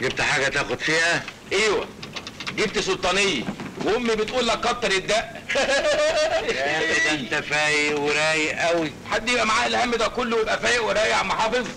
جبت حاجة تاخد فيها؟ ايوه جبت سلطانيه وامي بتقول لك كتر الدق يا اخي ده انت فايق ورايق قوي حد يبقى معاه الهم ده كله ويبقى فايق ورايق يا عم حافظ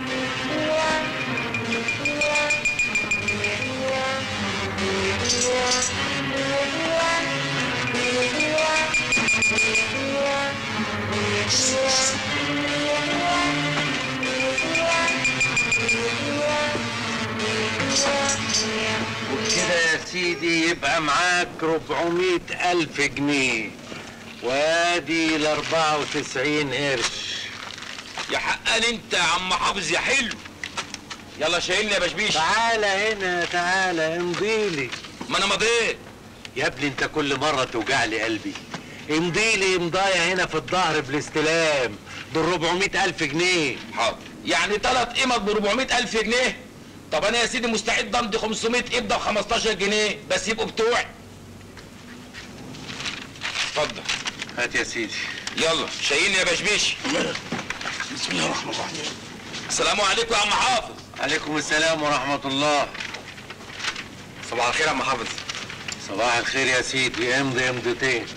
وبكده يا سيدي يبقى معاك 400 ألف جنيه وادي ال 94 قرش يا حقان انت يا عم حافظ يا حلو يلا شايلني يا بشبيش تعالى هنا تعالى امضيلي ما انا مضيت يا ابني انت كل مرة توجع لي قلبي امضيلي امضايا هنا في الظهر بالاستلام دول 400 ألف جنيه حاضر يعني ثلاث قيمة ب 400 ألف جنيه طب أنا يا سيدي مستعد أمضي 500 قبضة ب 15 جنيه بس يبقوا بتوعي اتفضل هات يا سيدي يلا شايلني يا بشبيش بسم الله الرحمن الرحيم السلام عليكم يا عم حافظ عليكم السلام ورحمة الله صباح الخير يا عم حافظ صباح الخير يا سيدي امضي امضتين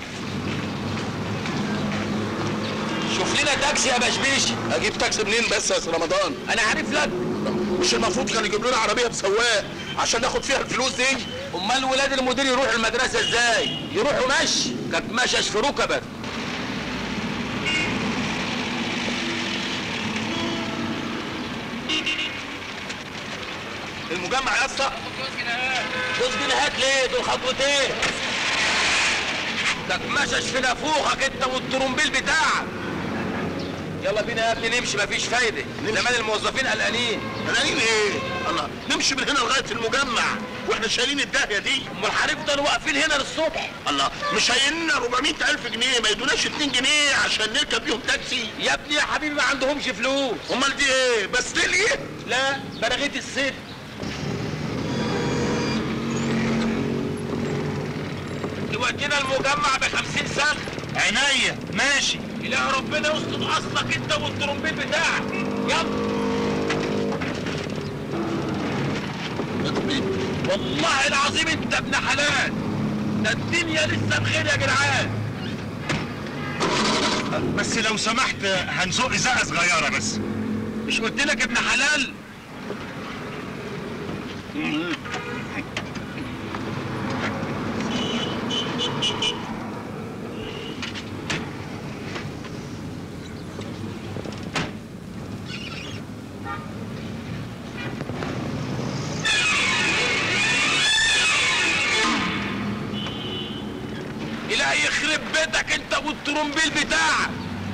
شوف لنا تاكسي يا بشبيش اجيب تاكسي منين بس يا سي رمضان أنا عارف لك مش المفروض كان يجيب لنا عربيه بسواق عشان ناخد فيها الفلوس دي أمال ولاد المدير يروحوا المدرسة إزاي؟ يروحوا مشي كانت مشش في ركبك المجمع يا اسطى جوز جنيهات ليه دول خطوتين كانت مشش في نافوخك انت والترومبيل بتاعك يلا بينا يا ابني نمشي مفيش فايده زمان الموظفين قلقانين قلقانين ايه الله نمشي من هنا لغايه المجمع واحنا شايلين الداهيه دي امال هنفضل واقفين هنا للصبح الله مش شايلين لنا 400 الف جنيه ما يدوناش 2 جنيه عشان نركب بيهم تاكسي يا ابني يا حبيبي ما عندهمش فلوس امال دي ايه بس ليه لا بلغيت الست تودينا المجمع ب 50 سنة عينيا ماشي إله ربنا يسقط أصلك أنت والترومبيل بتاعك يلا والله العظيم أنت ابن حلال ده الدنيا لسه بخير يا جدعان بس لو سمحت هنزق زقه صغيره بس مش قلت لك ابن حلال إلهي يخرب بيتك انت والترومبيل بتاعك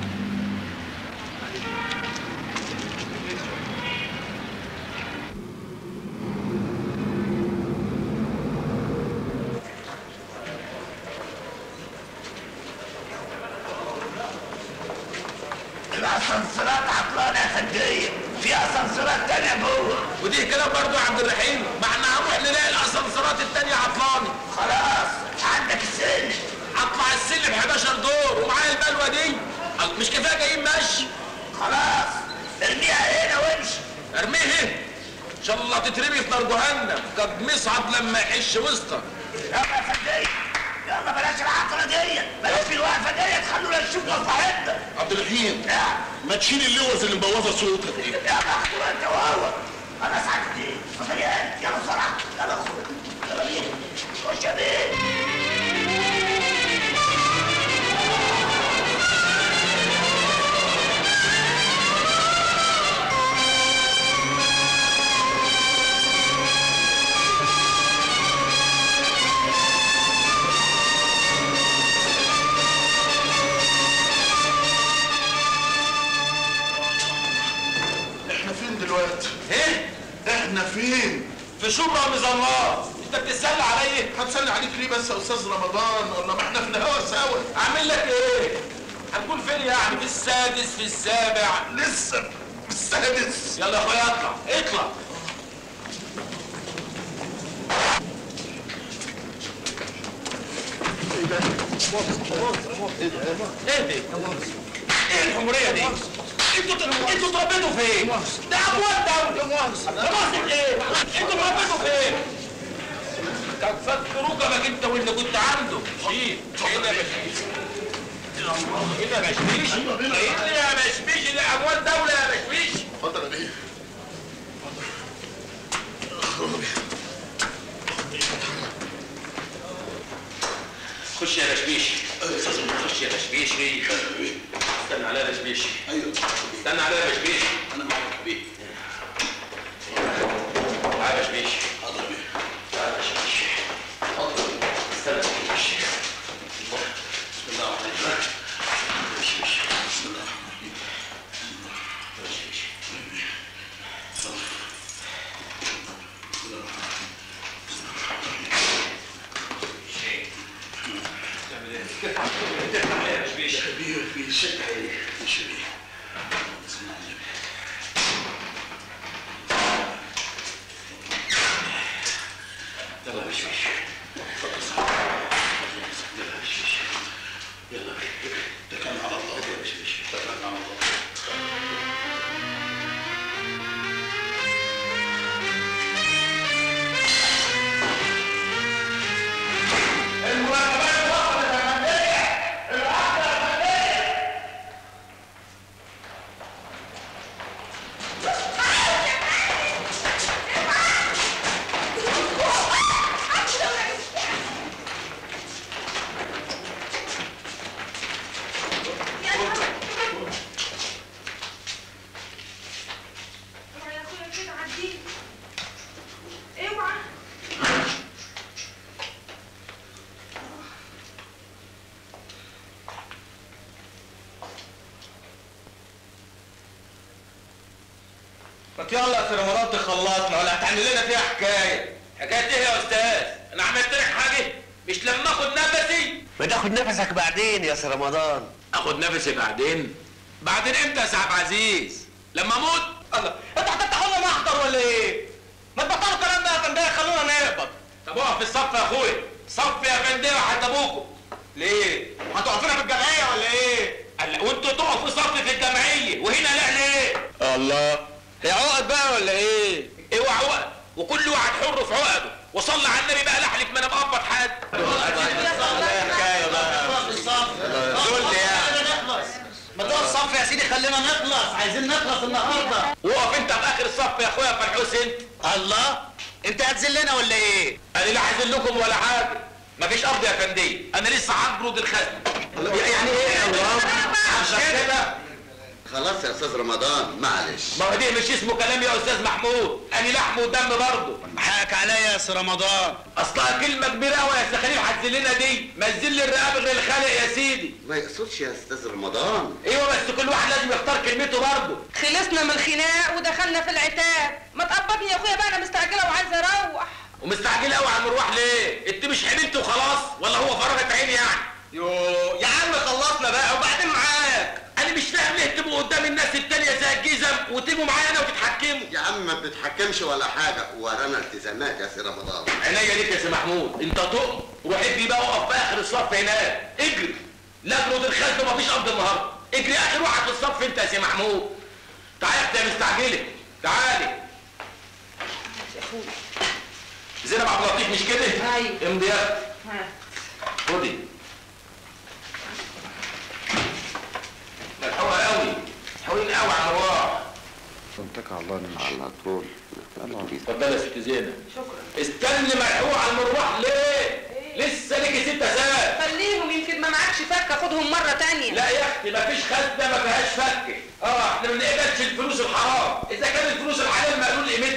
الاسانسيرات عطلانه يا فندقيه في اسانسيرات تانية جوه ودي كده برضو يا عبد الرحيم ما احنا هنروح نلاقي الاسانسيرات التانية عطلانة خلاص عندك السن اطلع السلم 11 دور ومعايا البلوه دي قال مش كفايه جايين مشي خلاص ارميها هنا وامشي ارميه هنا ان شاء الله تترمي في نار جهنم قد مصعد لما يحش وسطك يلا يا فندقيه يلا بلاش العطله دي بلاش الوقفه دي خلونا نشوف مصلحتنا عبد الرحيم يا ما تشيل اللوز اللي مبوظه صوتك دي يلا اخدوا انت وهو انا سعدت ايه اتفضل يا هاني يلا بسرعه يلا خد يلا بينا خش يا بيه احنا فين دلوقتي؟ ايه احنا فين؟ في شبرا مظلات انت بتتسلى عليا هتسلي عليك ليه بس يا استاذ رمضان ولا ما احنا في الهوا سوا اعمل لك ايه هنكون فين يعني في السادس في السابع لسه في السادس يلا يا اخويا اطلع اطلع ايه دي؟ ايه الحمورية دي؟ انتوا انتوا اتربيتوا فين؟ ده اموال دوله خلاص ايه؟ انتوا اتربيتوا فين؟ كان فكروك انك انت واللي كنت عنده شيل شيل يا بشميش شيل يا بشميش شيل يا بشميش ده اموال دوله يا بشميش اتفضل يا بيه خش يا بشميش خش يا بشميش استنى عليا يا بشميش ايوه استنى عليا يا بشميش انا معاك يا بيه تعالى يا بشميش حاضر يا بيه تعالى يا بشميش استنى يا بشميش بسم الله الرحمن الرحيم بسم الله الرحمن الرحيم بيه بيه شك عليك مش بيه بسم الله الرحمن الرحيم يلا يا بشميش يلا يا بشميش يلا ده كان على الله يا بشمش ده كان على الله المراقبات وصلت يا فندية العقد يا فندية اوعى يا اخويا كده عديني اوعى ما يلا يا سي رمضان تخلصنا ولا هتعمل لنا فيها حكايه حكايه ايه يا استاذ انا عملت لك حاجه مش لما اخد نفسي ما تاخد نفسك بعدين يا سي رمضان اخد نفسي بعدين بعدين امتى يا سعد عزيز لما اموت الله انت هتفتحوا لنا محضر ولا ايه ما تبطلوا الكلام ده يا فنديه خلونا نقبض طب اقف في الصف يا اخويا صف يا فنديه وحتى ابوكم ليه هتقفونا في الجمعيه ولا ايه قال وانتوا تقفوا صف في الجمعيه وهنا لا ليه الله هي عقد بقى ولا ايه اوعى عقد وكل واحد حر في عقده وصلى على النبي بقى لحلف ما انا مقبض حد حكايه بقى دول يعني ما تقف صف يا سيدي خلينا نخلص عايزين نخلص النهارده وقف انت في اخر الصف يا اخويا فرحوس انت الله انت هتذلنا ولا ايه انا لا عايز لكم ولا حاجه مفيش ارض يا فنديه انا لسه هجرد الخزن يعني ايه يا الله عشان كده خلاص يا استاذ رمضان معلش ما هو دي مش اسمه كلام يا استاذ محمود انا لحم ودم برضه حقك عليا يا سي رمضان اصلها كلمه كبيره قوي يا سخاليل هتذلنا دي ما تذل الرقاب غير الخالق يا سيدي ما يقصدش يا استاذ رمضان ايوه بس كل واحد لازم يختار كلمته برضه خلصنا من الخناق ودخلنا في العتاب ما تقبضني يا اخويا بقى انا مستعجله وعايزه اروح ومستعجل قوي على المروح ليه انت مش حملت وخلاص ولا هو فرغت عين يعني يو يا عم خلصنا بقى وبعدين معاك انا مش فاهم ليه تبقوا قدام الناس التانية زي الجزم وتبقوا معايا انا وتتحكموا يا عم ما بتتحكمش ولا حاجه ورانا التزامات يا سي رمضان عينيا ليك يا سي محمود انت تقم روح ابني بقى اقف في اخر الصف هناك اجري لا اجرد الخزن ومفيش قبض النهارده اجري اخر واحد في الصف انت يا سي محمود تعالى يا اختي يا مستعجله تعالي زينب عبد اللطيف مش كده؟ أيوة. امضي يا اختي ها. خدي ملحوقه قوي حلوين قوي على الرواح على طول اتفضلي يا ست زينب شكرا استني ملحوقه على المروح ليه؟ لسه ليكي ست ساعات خليهم يمكن ما معكش فكه خدهم مره تانية لا يا اختي مفيش خزنه ما فيهاش فكه اه احنا ما بنقبلش الفلوس الحرام اذا كان الفلوس الحلال مقلول قيمتها